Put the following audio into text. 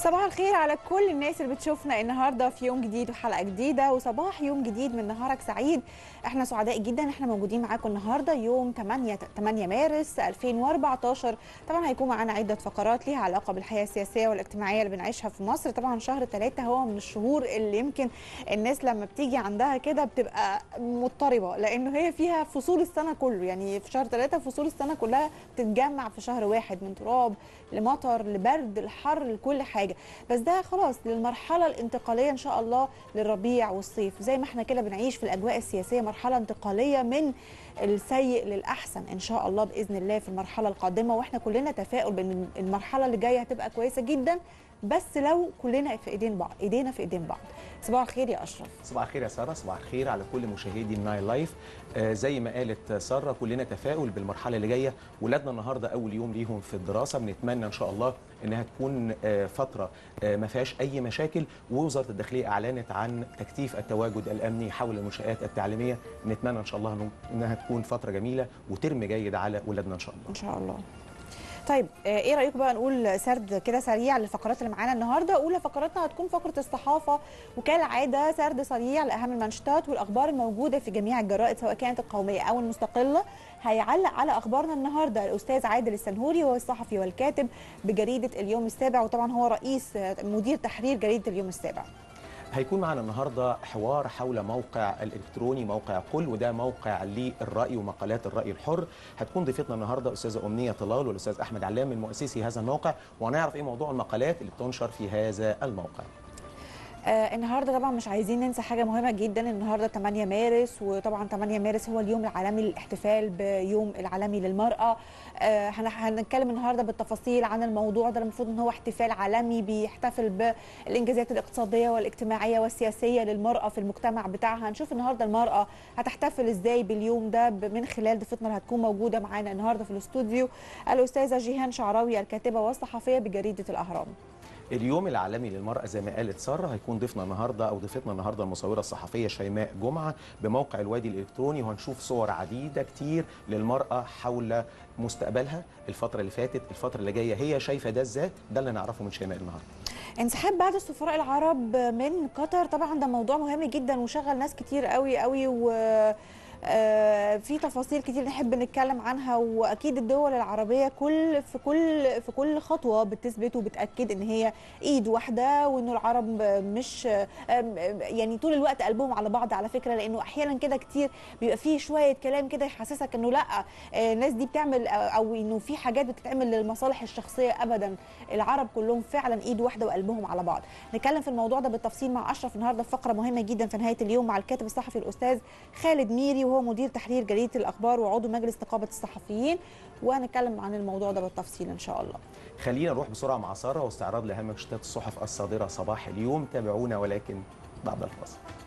صباح الخير على كل الناس اللي بتشوفنا النهارده في يوم جديد وحلقه جديده وصباح يوم جديد من نهارك سعيد احنا سعداء جدا احنا موجودين معاكم النهارده يوم 8 8 مارس 2014 طبعا هيكون معانا عده فقرات ليها علاقه بالحياه السياسيه والاجتماعيه اللي بنعيشها في مصر طبعا شهر 3 هو من الشهور اللي يمكن الناس لما بتيجي عندها كده بتبقى مضطربه لانه هي فيها فصول السنه كله يعني في شهر 3 فصول السنه كلها بتتجمع في شهر واحد من تراب لمطر لبرد لحر لكل حاجه بس ده خلاص للمرحله الانتقاليه ان شاء الله للربيع والصيف زي ما احنا كده بنعيش في الاجواء السياسيه مرحله انتقاليه من السيء للاحسن ان شاء الله باذن الله في المرحله القادمه واحنا كلنا تفاؤل بان المرحله اللي جايه هتبقى كويسه جدا بس لو كلنا في ايدين بعض ايدينا في ايدين بعض صباح الخير يا اشرف صباح الخير يا ساره صباح الخير على كل مشاهدي النايل لايف آه زي ما قالت ساره كلنا تفاؤل بالمرحله اللي جايه ولادنا النهارده اول يوم ليهم في الدراسه بنتمنى ان شاء الله انها تكون آه فتره آه ما فيهاش اي مشاكل ووزاره الداخليه اعلنت عن تكثيف التواجد الامني حول المنشات التعليميه نتمنى ان شاء الله انها تكون فتره جميله وترم جيد على ولادنا ان شاء الله ان شاء الله طيب ايه رايكم بقى نقول سرد كده سريع للفقرات اللي معانا النهارده اولى فقراتنا هتكون فقره الصحافه وكالعاده سرد سريع لاهم المنشطات والاخبار الموجوده في جميع الجرائد سواء كانت القوميه او المستقله هيعلق على اخبارنا النهارده الاستاذ عادل السنهوري وهو الصحفي والكاتب بجريده اليوم السابع وطبعا هو رئيس مدير تحرير جريده اليوم السابع هيكون معنا النهارده حوار حول موقع الالكتروني موقع قل وده موقع للراي ومقالات الراي الحر هتكون ضيفتنا النهارده استاذه امنيه طلال والاستاذ احمد علام من مؤسسي هذا الموقع وهنعرف ايه موضوع المقالات اللي بتنشر في هذا الموقع آه النهارده طبعا مش عايزين ننسى حاجه مهمه جدا النهارده 8 مارس وطبعا 8 مارس هو اليوم العالمي للاحتفال بيوم العالمي للمراه آه هنتكلم النهارده بالتفاصيل عن الموضوع ده المفروض ان هو احتفال عالمي بيحتفل بالانجازات الاقتصاديه والاجتماعيه والسياسيه للمراه في المجتمع بتاعها هنشوف النهارده المراه هتحتفل ازاي باليوم ده من خلال ضيفتنا اللي هتكون موجوده معانا النهارده في الاستوديو الاستاذه جيهان شعراوي الكاتبه والصحفيه بجريده الاهرام اليوم العالمي للمرأة زي ما قالت سارة هيكون ضيفنا النهاردة أو ضيفتنا النهاردة المصورة الصحفية شيماء جمعة بموقع الوادي الإلكتروني وهنشوف صور عديدة كتير للمرأة حول مستقبلها الفترة اللي فاتت الفترة اللي جاية هي شايفة ده ازاي ده اللي نعرفه من شيماء النهاردة انسحاب بعض السفراء العرب من قطر طبعا ده موضوع مهم جدا وشغل ناس كتير قوي قوي و آه في تفاصيل كتير نحب نتكلم عنها واكيد الدول العربيه كل في كل في كل خطوه بتثبت وبتاكد ان هي ايد واحده وانه العرب مش يعني طول الوقت قلبهم على بعض على فكره لانه احيانا كده كتير بيبقى فيه شويه كلام كده يحسسك انه لا الناس دي بتعمل او انه في حاجات بتتعمل للمصالح الشخصيه ابدا العرب كلهم فعلا ايد واحده وقلبهم على بعض نتكلم في الموضوع ده بالتفصيل مع اشرف النهارده في فقره مهمه جدا في نهايه اليوم مع الكاتب الصحفي الاستاذ خالد ميري وهو مدير تحرير جريده الاخبار وعضو مجلس نقابه الصحفيين وهنتكلم عن الموضوع ده بالتفصيل ان شاء الله. خلينا نروح بسرعه مع ساره واستعراض لاهم منشطات الصحف الصادره صباح اليوم تابعونا ولكن بعد الفاصل.